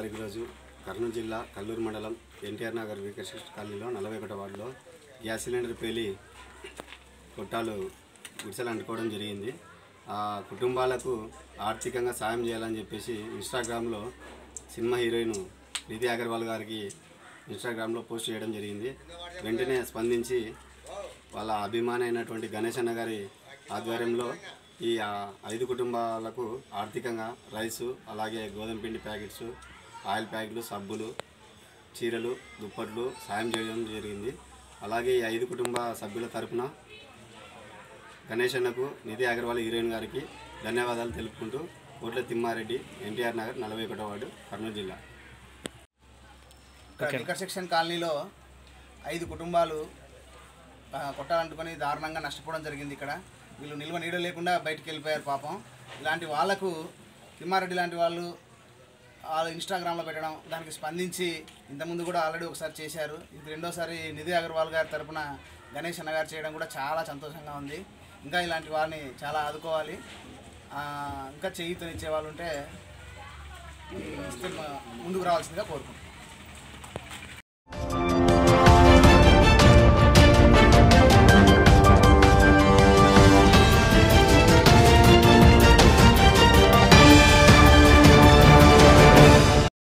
తారీఖు రోజు కర్నూలు జిల్లా కల్లూరు మండలం ఎన్టీఆర్ నగర్ వికసిత కాలనీలో నలభై ఒకటో వార్డులో గ్యాస్ సిలిండర్ పేలి కొట్టాలు గుడిసెలు అంటుకోవడం జరిగింది ఆ కుటుంబాలకు ఆర్థికంగా సాయం చేయాలని చెప్పేసి ఇన్స్టాగ్రామ్లో సినిమా హీరోయిన్ నిధి అగర్వాల్ గారికి ఇన్స్టాగ్రామ్లో పోస్ట్ చేయడం జరిగింది వెంటనే స్పందించి వాళ్ళ అభిమాని అయినటువంటి గణేష్ అన్న గారి ఆధ్వర్యంలో ఈ ఆ, ఐదు కుటుంబాలకు ఆర్థికంగా రైసు అలాగే గోధుమ పిండి ప్యాకెట్స్ ఆయిల్ ప్యాకెట్లు సబ్బులు చీరలు దుప్పట్లు సాయం చేయడం జరిగింది అలాగే ఈ ఐదు కుటుంబ సభ్యుల తరపున గణేష్ అన్నకు నిధి అగర్వాల్ హీరోయిన్ గారికి ధన్యవాదాలు తెలుపుకుంటూ కోట్ల తిమ్మారెడ్డి ఎన్టీఆర్ నగర్ నలభై ఒకటో వార్డు కర్నూలు జిల్లా ఇక్కడ లిక్కర్ సెక్షన్ కాలనీలో ఐదు కుటుంబాలు ఆ, కొట్టాలంటుకొని దారుణంగా నష్టపోవడం జరిగింది ఇక్కడ వీళ్ళు నిల్వ నీడ లేకుండా బయటికి వెళ్ళిపోయారు పాపం ఇలాంటి వాళ్ళకు తిమ్మారెడ్డి లాంటి వాళ్ళు వాళ్ళు ఇన్స్టాగ్రామ్లో పెట్టడం దానికి స్పందించి ఇంతకుముందు కూడా ఆల్రెడీ ఒకసారి చేశారు ఇది రెండోసారి నిధి అగర్వాల్ గారి తరపున గణేష్ అన్న గారు చేయడం కూడా చాలా సంతోషంగా ఉంది ఇంకా ఇలాంటి వారిని చాలా ఆదుకోవాలి ఆ, ఇంకా చేయూతనిచ్చే వాళ్ళు ఉంటే ఈ, ఇస్తే మ- ముందుకు రావాల్సిందిగా కోరుకుంటున్నాను